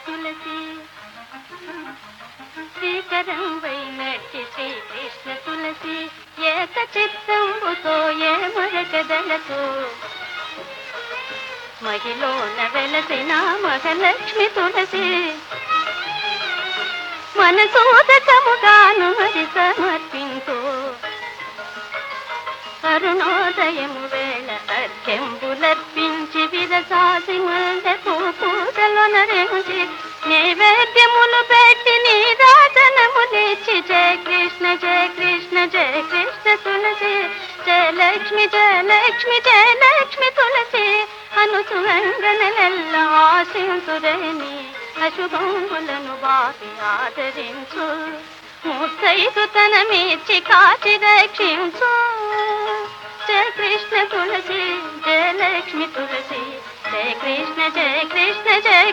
తులసి శ్రీకరం వైనట్టి శ్రీకృష్ణ తులసి ఏక చిత్తంబుతో ఏ మరకదలతో మహిళన వెలసిన మహలక్ష్మి తులసి మనసోదకముగాను మరి సమర్పించు అరుణోదయము వేళ అర్ఘ్యంబులర్పించి విరసాసి మందపు పూటలొనరించి నైవేద్యములు పెట్టి నీ రాజనములిచ్చి జయ కృష్ణ జయ కృష్ణ జయ కృష్ణ తులసి జయ లక్ష్మి జయ లక్ష్మి జయ లక్ష్మి తులసి అనుసుగంగనెల్ల ఆశించురని అశుభములను బాపి ఆదరించు ముత్తైదు తనమిచ్చి కాచి రక్షించు జయ కృష్ణ తులసి జయ లక్ష్మి తులసి జయ కృష్ణ జయ కృష్ణ జయ